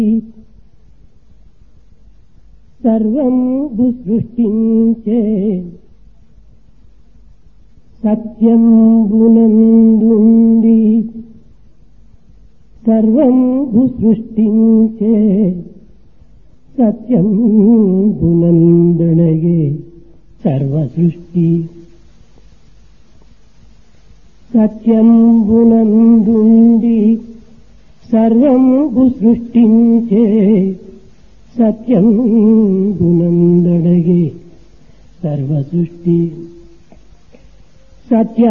సర్వం సృష్టించే సత్యం గునందుండి సర్వం సృష్టించే సత్యం గునందనగే సర్వ సృష్టి సత్యం గునందుండి సర్వం సృష్టించే సత్యం గునందడగే సర్వ సృష్టి సత్య